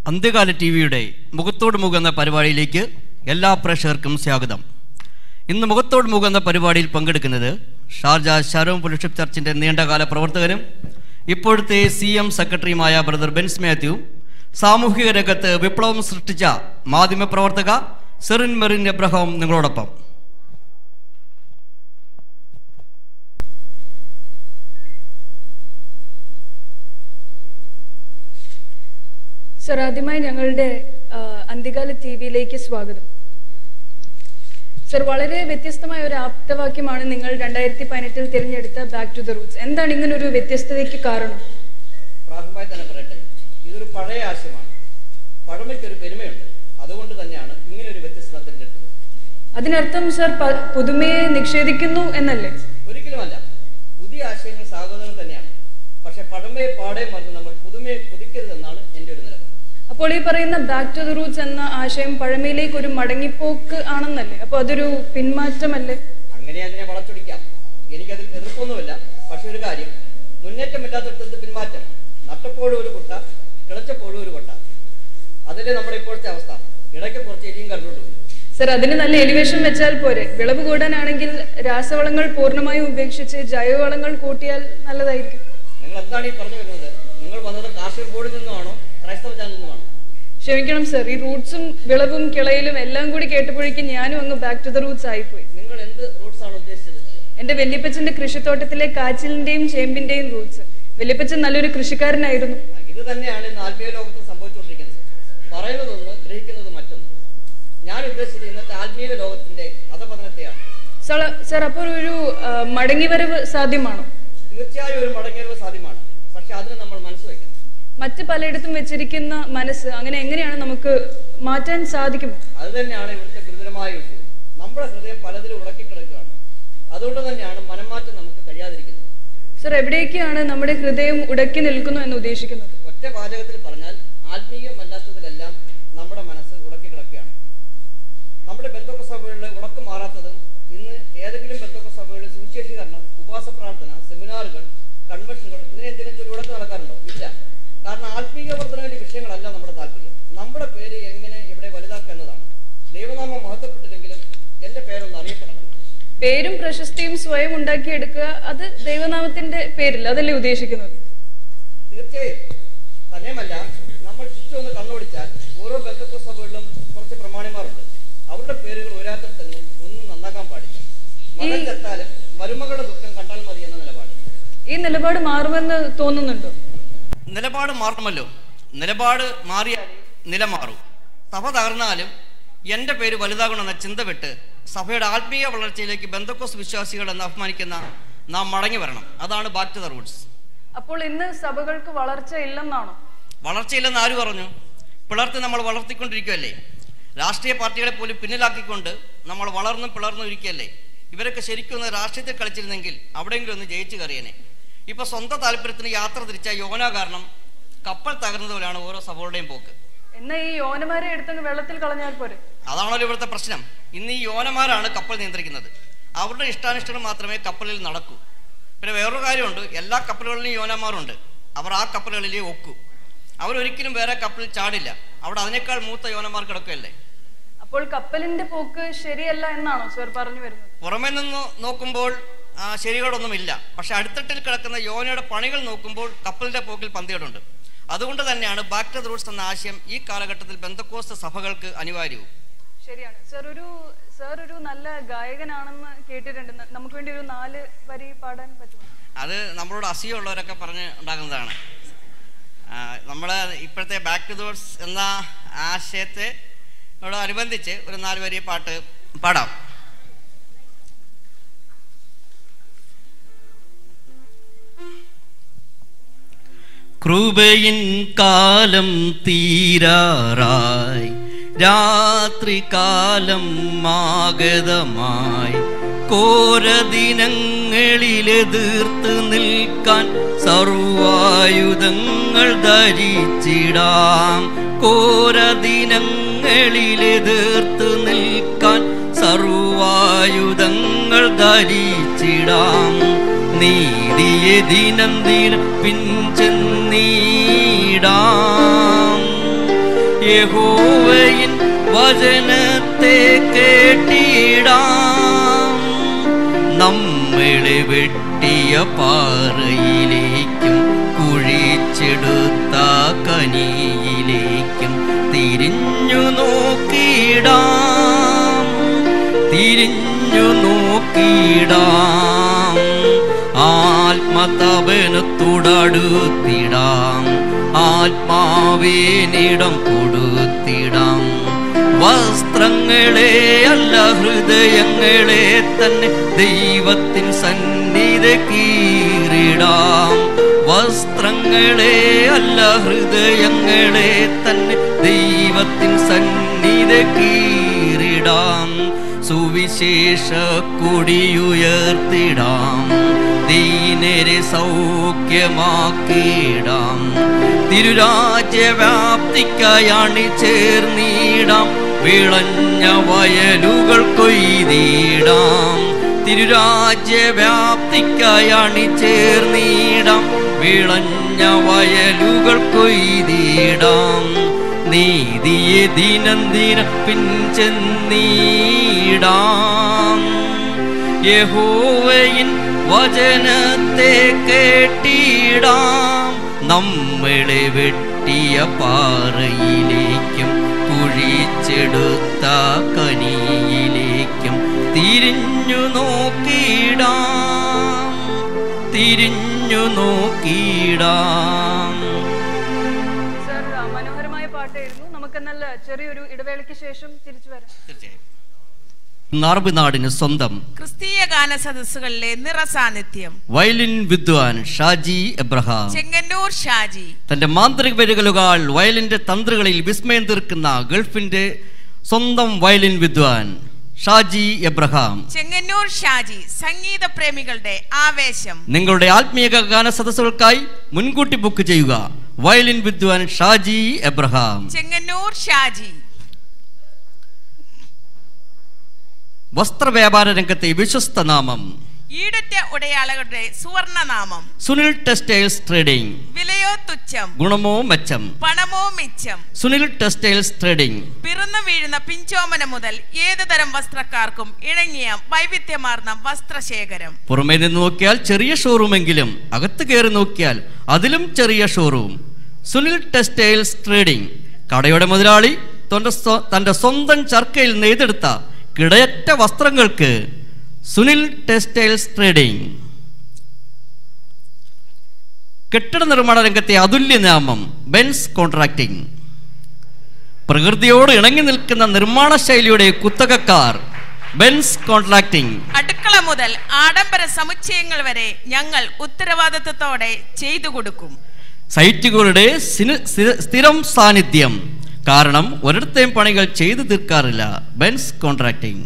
അന്ത്യകാല T വിയുടെ മുഖത്തോട് മുഖം എന്ന പരിപാടിയിലേക്ക് എല്ലാ പ്രേക്ഷകർക്കും സ്വാഗതം ഇന്ന് മുഖത്തോട് മുഖം എന്ന പരിപാടിയിൽ പങ്കെടുക്കുന്നത് ഷാർജ ഷാരോം ഫെലോഷിപ്പ് ചർച്ചിൻ്റെ നീണ്ടകാല പ്രവർത്തകനും ഇപ്പോഴത്തെ സി എം സെക്രട്ടറിയുമായ ബ്രദർ ബെൻസ് മാത്യു സാമൂഹിക രംഗത്ത് വിപ്ലവം സൃഷ്ടിച്ച മാധ്യമപ്രവർത്തക സെറിൻ മെറിൻ എബ്രഹാം നിങ്ങളോടൊപ്പം സർ ആദ്യമായി ഞങ്ങളുടെ ആ, അന്ത്യകാല ടി വിയിലേക്ക് സ്വാഗതം സർ വളരെ വ്യത്യസ്തമായ ഒരു ആപ്തവാക്യമാണ് നിങ്ങൾ രണ്ടായിരത്തി പതിനെട്ടിൽ തിരഞ്ഞെടുത്ത ബാക്ക് ടു ദ റൂട്ട്സ് എന്താണ് ഇങ്ങനെ ഒരു വ്യത്യസ്തതയ്ക്ക് കാരണം പ്രാഥമികമായി തന്നെ പറയട്ടെ ഇതൊരു പഴയ ആശയമാണ് പഴമയ്ക്കൊരു പെരുമയുണ്ട് അതുകൊണ്ട് തന്നെയാണ് ഇങ്ങനെ ഒരു വ്യത്യസ്തത തിരഞ്ഞെടുത്തത് അതിനർത്ഥം സർ പ- പുതുമയെ നിഷേധിക്കുന്നു എന്നല്ലേ ഒരിക്കലുമല്ല പുതിയ ആശയങ്ങൾ സ്വാഗതം തന്നെയാണ് പക്ഷെ പഴമയെ പാടെ മറന്ന് നമ്മൾ പുതുമയെ കൊതിക്കരുതെന്നാണ് എൻ്റെ ഒരു നിലപാട് അപ്പോൾ ഈ പറയുന്ന ബാക്ക് ടു ദ റൂട്ട്സ് എന്ന ആശയം പഴമയിലേക്ക് ഒരു മടങ്ങിപ്പോക്ക് ആണെന്നല്ലേ അപ്പോൾ അതൊരു പിന്മാറ്റമല്ലേ അങ്ങനെ അതിനെ വളച്ചൊടിക്കാം എനിക്കതിൽ എതിർപ്പൊന്നുമില്ല പക്ഷെ ഒരു കാര്യം മുന്നേറ്റമില്ലാത്തടത്ത് പിന്മാറ്റം നട്ടപ്പോഴും ഒരു കുട്ട കിളച്ചപ്പോഴും ഒരു കൊട്ട അതല്ലേ നമ്മുടെ ഇപ്പോഴത്തെ അവസ്ഥ ഇടയ്ക്ക് കുറച്ച് എരിയും കണ്ടുകൊണ്ടുണ്ട് സർ അതിന് നല്ല എലിവേഷൻ വെച്ചാൽ പോരെ വിളവ് കൂടാനാണെങ്കിൽ രാസവളങ്ങൾ പൂർണ്ണമായും ഉപേക്ഷിച്ച് ജൈവവളങ്ങൾ കൂട്ടിയാൽ നല്ലതായിരിക്കും നിങ്ങൾ എന്താണ് ഈ പറഞ്ഞു വരുന്നത് നിങ്ങൾ വന്നത് കാർഷിക ബോർഡിൽ നിന്നുമാണോ ക്രൈസ്തവ ചാനലിൽ നിന്നുമാണോ ക്ഷമിക്കണം സർ ഈ റൂട്ട്സും വിളവും കിളയിലും എല്ലാം കൂടി കേട്ടപ്പോഴേക്കും ഞാനും അങ്ങ് ബാക്ക് ടു ദ റൂട്ട്സ് ആയിപ്പോയി നിങ്ങൾ എന്ത് റൂട്ട്സ് ആണ് ഉദ്ദേശിച്ചത് എന്റെ വല്യപ്പച്ചന്റെ കൃഷിത്തോട്ടത്തിലെ കാച്ചിലിന്റെയും ചേമ്പിന്റെയും റൂട്ട്സ് വല്യപ്പച്ചൻ നല്ലൊരു കൃഷിക്കാരനായിരുന്നു ആ, ഇത് തന്നെയാണ് ഇന്ന് ആത്മീയ ലോകത്ത് സംഭവിച്ചുകൊണ്ടിരിക്കുന്നത് പറയുന്നതൊന്ന് ഗ്രഹിക്കുന്നത് മറ്റൊന്ന് ഞാൻ ഉദ്ദേശിച്ചത് ഇന്നത്തെ ആത്മീയ ലോകത്തിന്റെ അധപതനത്തെയാണ് സർ സർ അപ്പോൾ ഒരു ആ, മടങ്ങിവരവ് സാധ്യമാണോ തീർച്ചയായും ഒരു മടങ്ങിയറിവ് സാധ്യമാണ് പക്ഷെ അതിന് നമ്മൾ മനസ്സ് വയ്ക്കണം മറ്റ് പലയിടത്തും വെച്ചിരിക്കുന്ന മനസ്സ് അങ്ങനെ എങ്ങനെയാണ് നമുക്ക് മാറ്റാൻ സാധിക്കുമോ അത് തന്നെയാണ് ഇവിടുത്തെ ഗുരുതരമായ വിഷയം നമ്മുടെ ഹൃദയം പലതിലും ഉടക്കിക്കിടക്കുകയാണ് അതുകൊണ്ട് തന്നെയാണ് മനംമാറ്റം നമുക്ക് കഴിയാതിരിക്കുന്നത് സർ എവിടേക്കാണ് നമ്മുടെ ഹൃദയം ഉടക്കി നിൽക്കുന്നു എന്ന് ഉദ്ദേശിക്കുന്നത് ഒറ്റ വാചകത്തിൽ പറഞ്ഞാൽ ആത്മീയമല്ലാത്തതിലെല്ലാം നമ്മുടെ മനസ്സ് ഉടക്കിക്കിടക്കുകയാണ് നമ്മുടെ ബന്ധുക്ക സഭകളിൽ ഉടക്ക് മാറാത്തതും ഇന്ന് ഏതെങ്കിലും ബന്ധുക്ക സഭകളിൽ സുവിശേഷീകരണം ഉപവാസ പ്രാർത്ഥന സെമിനാറുകൾ കൺവെൻഷനുകൾ ഇതിനെന്തിനും ചൊല്ലി ഉടക്ക് നടക്കാറുണ്ടോ ഇല്ല കാരണം ആത്മീയ വർധനവിന്റെ വിഷയങ്ങളല്ല നമ്മുടെ താല്പര്യം നമ്മുടെ പേര് എങ്ങനെ ഇവിടെ വലുതാക്കുക എന്നതാണ് ദൈവനാമം മഹത്വപ്പെട്ടില്ലെങ്കിലും എന്റെ പേരൊന്ന് അറിയപ്പെടണം പേരും പ്രശസ്തിയും സ്വയം ഉണ്ടാക്കിയെടുക്കുക അത് ദൈവനാമത്തിന്റെ പേരിൽ അതല്ലേ ഉദ്ദേശിക്കുന്നത് തീർച്ചയായും തന്നെയുമല്ല നമ്മൾ ചുറ്റും ഒന്ന് കണ്ണോടിച്ചാൽ ഓരോ ബന്ധുക്ക സഭകളിലും കുറച്ച് പ്രമാണിമാരുണ്ട് അവരുടെ പേരുകൾ ഒരാത്തരത്തെങ്ങും ഒന്നും നന്നാക്കാൻ പാടില്ല മകൻ ചത്താലും മരുമകളുടെ ദുഃഖം കണ്ടാൽ മതി എന്ന നിലപാട് ഈ നിലപാട് മാറുമെന്ന് തോന്നുന്നുണ്ടോ നിലപാട് മാറണമല്ലോ നിലപാട് മാറിയാൽ നില മാറും സഭ തകർന്നാലും എൻ്റെ പേര് വലുതാകണമെന്ന ചിന്ത വിട്ട് സഭയുടെ ആത്മീയ വളർച്ചയിലേക്ക് ബന്ധക്കോസ് വിശ്വാസികൾ എന്ന് അഭിമാനിക്കുന്ന നാം മടങ്ങി വരണം അതാണ് ബാക്ക് ടു ദ റൂട്ട്സ് അപ്പോൾ ഇന്ന് സഭകൾക്ക് വളർച്ച ഇല്ലെന്നാണോ വളർച്ചയില്ലെന്ന് ആര് പറഞ്ഞു പിളർത്തി നമ്മൾ വളർത്തിക്കൊണ്ടിരിക്കുകയല്ലേ രാഷ്ട്രീയ പാർട്ടികളെ പോലും പിന്നിലാക്കിക്കൊണ്ട് നമ്മൾ വളർന്നും പിളർന്നും ഇരിക്കുകയല്ലേ ഇവരൊക്കെ ശരിക്കും ഒന്ന് രാഷ്ട്രീയത്തിൽ കളിച്ചിരുന്നെങ്കിൽ അവിടെയെങ്കിലും ഒന്ന് ജയിച്ചു കയറിയനെ ഇപ്പൊ സ്വന്തം താല്പര്യത്തിന് യാത്ര തിരിച്ച യോന കാരണം കപ്പൽ തകർന്നതുപോലെയാണ് ഓരോ സഭകളുടെയും പോക്ക് എന്നാ ഈ യോനമാരെ എടുത്തങ്ങ് വെള്ളത്തിൽ കളഞ്ഞാൽ പോരെ അതാണല്ലോ ഇവിടുത്തെ പ്രശ്നം ഇന്ന് ഈ യോനമാരാണ് കപ്പൽ നിയന്ത്രിക്കുന്നത് അവരുടെ ഇഷ്ടാനിഷ്ടങ്ങൾ മാത്രമേ കപ്പലിൽ നടക്കൂ പിന്നെ വേറൊരു കാര്യമുണ്ട് എല്ലാ കപ്പലുകളിലും യോനമാരുണ്ട് അവർ ആ കപ്പലുകളിലേ ഒക്കൂ അവരൊരിക്കലും വേറെ കപ്പലിൽ ചാടില്ല അവിടെ അതിനേക്കാൾ മൂത്ത യോനമാർ കിടക്കുകയല്ലേ അപ്പോൾ കപ്പലിന്റെ പോക്ക് ശരിയല്ല എന്നാണോ സർ പറഞ്ഞു വരുന്നത് പുറമെ നിന്ന് നോക്കുമ്പോൾ ആ, ശരികളൊന്നുമില്ല പക്ഷെ അടിത്തട്ടിൽ കിടക്കുന്ന യോനയുടെ പണികൾ നോക്കുമ്പോൾ കപ്പലിന്റെ പോക്കിൽ പന്തികളുണ്ട് അതുകൊണ്ട് തന്നെയാണ് ബാക്ക് ടു ദ റൂട്ട്സ് എന്ന ആശയം ഈ കാലഘട്ടത്തിൽ ബന്ധക്കോസ്ത സഭകൾക്ക് അനിവാര്യവും ശരിയാണ് സർ ഒരു സർ ഒരു നല്ല ഗായകനാണെന്ന് കേട്ടിട്ടുണ്ട് ന- നമുക്ക് വേണ്ടി ഒരു നാല് വരി പാടാൻ പറ്റുമോ അത് നമ്മളോട് അസൂയുള്ളവരൊക്കെ പറഞ്ഞ് ഉണ്ടാകുന്നതാണ് നമ്മൾ ഇപ്പോഴത്തെ ബാക്ക് ടു ദോട്സ് എന്ന ആശയത്തെ അനുബന്ധിച്ച് ഒരു നാല് വരി പാട്ട് പാടാം കൃപയിൻ കാലം തീരാറായി രാത്രികാലം ആഗതമായി കോരദിനങ്ങളിലെതിർത്ത് നിൽക്കാൻ സർവായുധങ്ങൾ ധരിച്ചിടാം കോരദിനങ്ങളിലെതിർത്ത് നിൽക്കാൻ സർവായുധങ്ങൾ ധരിച്ചിടാം നീതിയെ ദിനം ദിനം പിഞ്ചെന്നീടാം യഹോവയിൻ വചനത്തെ കേട്ടിടാം നമ്മളെ വെട്ടിയ പാറയിലേക്കും കുഴിച്ചെടുത്ത കനിയിലേക്കും തിരിഞ്ഞു നോക്കിയിടാം തിരിഞ്ഞു നോക്കിയിടാം ആത്മതപനത്തോടടുത്തിടാം ആത്മാവേനിടം കൊടുത്തിടാം വസ്ത്രങ്ങളെ അല്ല ഹൃദയങ്ങളെ തന്നെ ദൈവത്തിൻ സന്നിധി കീറിടാം വസ്ത്രങ്ങളെ അല്ല ഹൃദയങ്ങളെ തന്നെ ദൈവത്തിൻ സന്നിധി കീറിടാം സുവിശേഷ കൊടിയുയർത്തിടാം ദീനരെ സൗഖ്യമാക്കിയിടാം തിരുരാജ്യവ്യാപ്തിക്കായാണ് ചേർന്നിടാം വിളഞ്ഞ വയലുകൾ കൊയ്തിടാം തിരുരാജ്യവ്യാപ്തിക്കായാണ് ചേർന്നിടാം വിളഞ്ഞ വയലുകൾ കൊയ്തിടാം നീതിയെ ദിനം ദിനം പിൻചെന്നീടാം യഹോവയിൻ വചനത്തെ കേട്ടിടാം നമ്മളെ വെട്ടിയ പാറയിലേക്കും കുഴിച്ചെടുത്ത കനിയിലേക്കും തിരിഞ്ഞു നോക്കിയിടാം തിരിഞ്ഞു നോക്കിയിടാം സർ ആ, മനോഹരമായ പാട്ടായിരുന്നു നമുക്കെന്നാൽ ചെറിയൊരു ഇടവേളയ്ക്ക് ശേഷം തിരിച്ചു വരാം നാർബിനാടിന് സ്വന്തം ക്രിസ്തീയ ഗാന സദസ്സുകളിലെ നിറസാന്നിധ്യം വയലിൻ വിദ്വാൻ ഷാജി എബ്രഹാം ചെങ്ങന്നൂർ ഷാജി തന്റെ മാന്ത്രിക വിരലുകൾ വയലിന്റെ തന്ത്രകളിൽ വിസ്മയം തീർക്കുന്ന ഗൾഫിന്റെ സ്വന്തം വയലിൻ വിദ്വാൻ ഷാജി എബ്രഹാം ചെങ്ങന്നൂർ ഷാജി സംഗീത പ്രേമികളുടെ ആവേശം നിങ്ങളുടെ ആത്മീയ ഗാന സദസ്സുകൾക്കായി മുൻകൂട്ടി ബുക്ക് ചെയ്യുക വയലിൻ വിദ്വാൻ ഷാജി എബ്രഹാം ചെങ്ങന്നൂർ ഷാജി വസ്ത്രവ്യാപാര രംഗത്തെ വിശ്വസ്ത നാമം ഈടറ്റ ഉടയാളകളുടെ സുവർണ നാമം സുനിൽ ടെക്സ്റ്റൈൽസ് ട്രേഡിംഗ് വിലയോ തുച്ഛം ഗുണമോ മെച്ചം പണമോ മിച്ചം സുനിൽ ടെക്സ്റ്റൈൽസ് ട്രേഡിംഗ് പിറന്നു വീഴുന്ന പിഞ്ചോമന മുതൽ ഏതു തരം വസ്ത്രക്കാർക്കും ഇണങ്ങിയ വൈവിധ്യമാർന്ന വസ്ത്രശേഖരം പുറമേ നിന്ന് നോക്കിയാൽ ചെറിയ ഷോറൂമെങ്കിലും അകത്ത് കയറി നോക്കിയാൽ അതിലും ചെറിയ ഷോറൂം സുനിൽ ടെക്സ്റ്റൈൽസ് ട്രേഡിംഗ് കടയുടെ മുതലാളി തന്റെ സ്വ- തന്റെ സ്വന്തം ചർക്കയിൽ നെയ്തെടുത്ത കിടയറ്റ വസ്ത്രങ്ങൾക്ക് സുനിൽ ടെക്സ്റ്റൈൽസ് ട്രേഡിംഗ് കെട്ടിട നിർമ്മാണ രംഗത്തെ അതുല്യ നാമം ബെൻസ് കോൺട്രാക്ടിംഗ് പ്രകൃതിയോട് ഇണങ്ങി നിൽക്കുന്ന നിർമ്മാണ ശൈലിയുടെ കുത്തകക്കാർ ബെൻസ് കോൺട്രാക്ടിംഗ് അടുക്കള മുതൽ ആഡംബര സമുച്ചയങ്ങൾ വരെ ഞങ്ങൾ ഉത്തരവാദിത്വത്തോടെ ചെയ്തു കൊടുക്കും സൈറ്റുകളുടെ സിന- സ്ഥി- സ്ഥിരം സാന്നിധ്യം കാരണം ഒരിടത്തെയും പണികൾ ചെയ്തു തീർക്കാറില്ല ബെൻസ് കോൺട്രാക്ടിംഗ്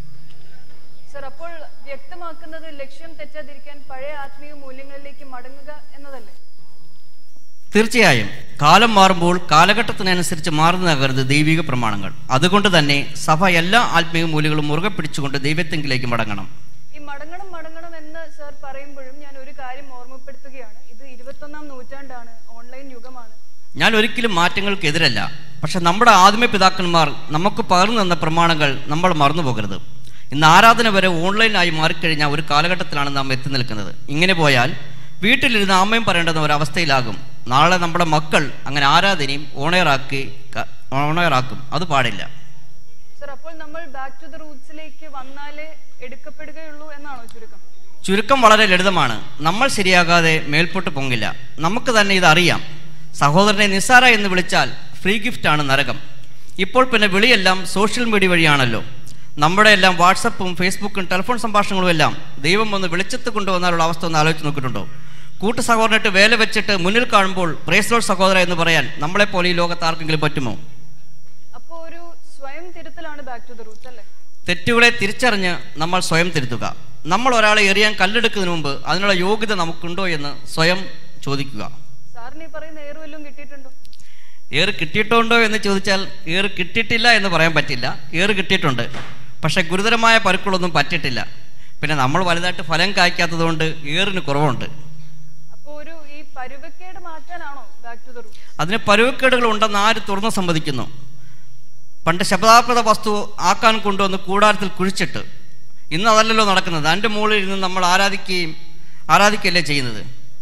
സർ അപ്പോൾ വ്യക്തമാക്കുന്നത് ലക്ഷ്യം തെറ്റാതിരിക്കാൻ പഴയ ആത്മീയ മൂല്യങ്ങളിലേക്ക് മടങ്ങുക എന്നതല്ലേ തീർച്ചയായും കാലം മാറുമ്പോൾ കാലഘട്ടത്തിനനുസരിച്ച് മാറുന്നതാകരുത് ദൈവിക പ്രമാണങ്ങൾ അതുകൊണ്ട് തന്നെ സഭ എല്ലാ ആത്മീയ മൂല്യങ്ങളും മുറുകെ പിടിച്ചുകൊണ്ട് ദൈവത്തെങ്കിലേക്ക് മടങ്ങണം ഈ മടങ്ങണം മടങ്ങണം എന്ന് സർ പറയുമ്പോഴും ഞാൻ ഒരു കാര്യം ഓർമ്മപ്പെടുത്തുകയാണ് ഇത് ഇരുപത്തൊന്നാം നൂറ്റാണ്ടാണ് ഓൺലൈൻ യുഗമാണ് ഞാൻ ഒരിക്കലും മാറ്റങ്ങൾക്കെതിരല്ല പക്ഷെ നമ്മുടെ ആദ്യമ പിതാക്കന്മാർ നമുക്ക് പകർന്നു തന്ന പ്രമാണങ്ങൾ നമ്മൾ മറന്നു പോകരുത് ഇന്ന് ആരാധന വരെ ഓൺലൈനായി മാറിക്കഴിഞ്ഞ ഒരു കാലഘട്ടത്തിലാണ് നാം എത്തി നിൽക്കുന്നത് ഇങ്ങനെ പോയാൽ വീട്ടിലിരുന്ന് അമ്മയും പറയേണ്ടുന്ന ഒരവസ്ഥയിലാകും നാളെ നമ്മുടെ മക്കൾ അങ്ങനെ ആരാധനയും ഓണയറാക്കി ഓണയറാക്കും അത് പാടില്ല സർ അപ്പോൾ നമ്മൾ ബാക്ക് ടു ദ റൂട്ട്സിലേക്ക് വന്നാലേ എടുക്കപ്പെടുകയുള്ളൂ എന്നാണോ ചുരുക്കം ചുരുക്കം വളരെ ലളിതമാണ് നമ്മൾ ശരിയാകാതെ മേൽപോട്ട് പൊങ്ങില്ല നമുക്ക് തന്നെ ഇത് അറിയാം സഹോദരനെ നിസ്സാര എന്ന് വിളിച്ചാൽ ഫ്രീ ഗിഫ്റ്റാണ് നരകം ഇപ്പോൾ പിന്നെ വിളിയെല്ലാം സോഷ്യൽ മീഡിയ വഴിയാണല്ലോ നമ്മുടെ എല്ലാം വാട്സപ്പും ഫേസ്ബുക്കും ടെലിഫോൺ സംഭാഷണങ്ങളും എല്ലാം ദൈവം ഒന്ന് വെളിച്ചത്ത് കൊണ്ടുവന്നാലുള്ള അവസ്ഥ ഒന്ന് ആലോചിച്ച് നോക്കിയിട്ടുണ്ടോ കൂട്ടു സഹോദരനായിട്ട് വേല വെച്ചിട്ട് മുന്നിൽ കാണുമ്പോൾ പ്രേസ്ലോഡ് സഹോദര എന്ന് പറയാൻ നമ്മളെപ്പോലെ ഈ ലോകത്ത് ആർക്കെങ്കിലും പറ്റുമോ അപ്പോൾ ഒരു സ്വയം തിരുത്തലാണ് ബാക്ക് ടു ദ റൂട്ട്സ് അല്ലേ തെറ്റുകളെ തിരിച്ചറിഞ്ഞ് നമ്മൾ സ്വയം തിരുത്തുക നമ്മൾ ഒരാളെ എറിയാൻ കല്ലെടുക്കുന്നതിന് മുമ്പ് അതിനുള്ള യോഗ്യത നമുക്കുണ്ടോ എന്ന് സ്വയം ചോദിക്കുക സാറിന് ഈ പറയുന്ന ഏറ് വല്ലതും കിട്ടിയിട്ടുണ്ടോ ഏറ് കിട്ടിയിട്ടുണ്ടോ എന്ന് ചോദിച്ചാൽ ഏറ് കിട്ടിയിട്ടില്ല എന്ന് പറയാൻ പറ്റില്ല ഏറ് കിട്ടിയിട്ടുണ്ട് പക്ഷേ ഗുരുതരമായ പരുക്കളൊന്നും പറ്റിയിട്ടില്ല പിന്നെ നമ്മൾ വലുതായിട്ട് ഫലം കായ്ക്കാത്തത് കൊണ്ട് ഏറിന് കുറവുണ്ട് അപ്പോൾ ഒരു ഈ പരുവക്കേട് മാറ്റാനാണോ ബാക്ക് ടു ദ റൂട്ട് അതിന് പരുവക്കേടുകൾ ഉണ്ടെന്ന് ആര് തുറന്നു സമ്മതിക്കുന്നു പണ്ട് ശബ്ദാപ്രത വസ്തു ആക്കാൻ കൊണ്ടുവന്ന് കൂടാരത്തിൽ കുഴിച്ചിട്ട് ഇന്ന് അതല്ലല്ലോ നടക്കുന്നത് അതിൻ്റെ മുകളിൽ ഇരുന്ന് നമ്മൾ ആരാധിക്കുകയും ആരാധിക്കുകയല്ലേ ചെയ്യുന്നത്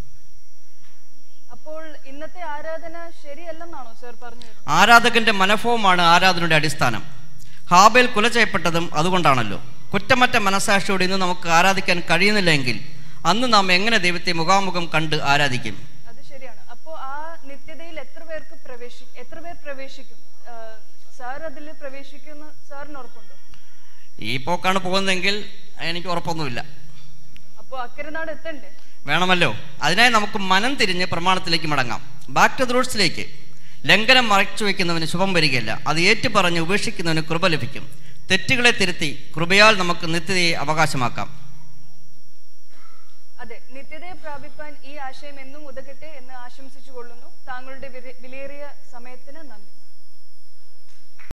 അപ്പോൾ ഇന്നത്തെ ആരാധന ശരിയല്ലെന്നാണോ സർ പറഞ്ഞു വരുന്നത് ആരാധകന്റെ മനഃഭവമാണ് ആരാധനയുടെ അടിസ്ഥാനം ഹാബേൽ കൊല ചെയ്യപ്പെട്ടതും അതുകൊണ്ടാണല്ലോ കുറ്റമറ്റ മനസാക്ഷിയോട് ഇന്ന് നമുക്ക് ആരാധിക്കാൻ കഴിയുന്നില്ലെങ്കിൽ അന്ന് നാം എങ്ങനെ ദൈവത്തെ മുഖാമുഖം കണ്ട് ആരാധിക്കും അത് ശരിയാണ് അപ്പോൾ ആ നിത്യതയിൽ എത്ര പേർക്ക് പ്രവേശി എത്ര പേർ പ്രവേശിക്കും സാർ അതിൽ പ്രവേശിക്കുന്ന സാറിന് ഉറപ്പുണ്ടോ ഈ പോക്കാണ് പോകുന്നതെങ്കിൽ എനിക്ക് ഉറപ്പൊന്നുമില്ല അപ്പോൾ അക്കരനാട് എത്തണ്ടേ വേണമല്ലോ അതിനായി നമുക്ക് മനം തിരിഞ്ഞ് പ്രമാണത്തിലേക്ക് മടങ്ങാം ബാക്ക് ടു ദ റൂട്ട്സിലേക്ക് ലംഘനം മറച്ചു വയ്ക്കുന്നവന് ശുഭം വരികയില്ല അത് ഏറ്റുപറഞ്ഞ് ഉപേക്ഷിക്കുന്നവന് കൃപ ലഭിക്കും തെറ്റുകളെ തിരുത്തി കൃപയാൽ നമുക്ക് നിത്യതയെ അവകാശമാക്കാം അതെ നിത്യതയെ പ്രാപിപ്പാൻ ഈ ആശയം എന്നും ഉതകട്ടെ എന്ന് ആശംസിച്ചു കൊള്ളുന്നു താങ്കളുടെ വില- വിലയേറിയ സമയത്തിന് നന്ദി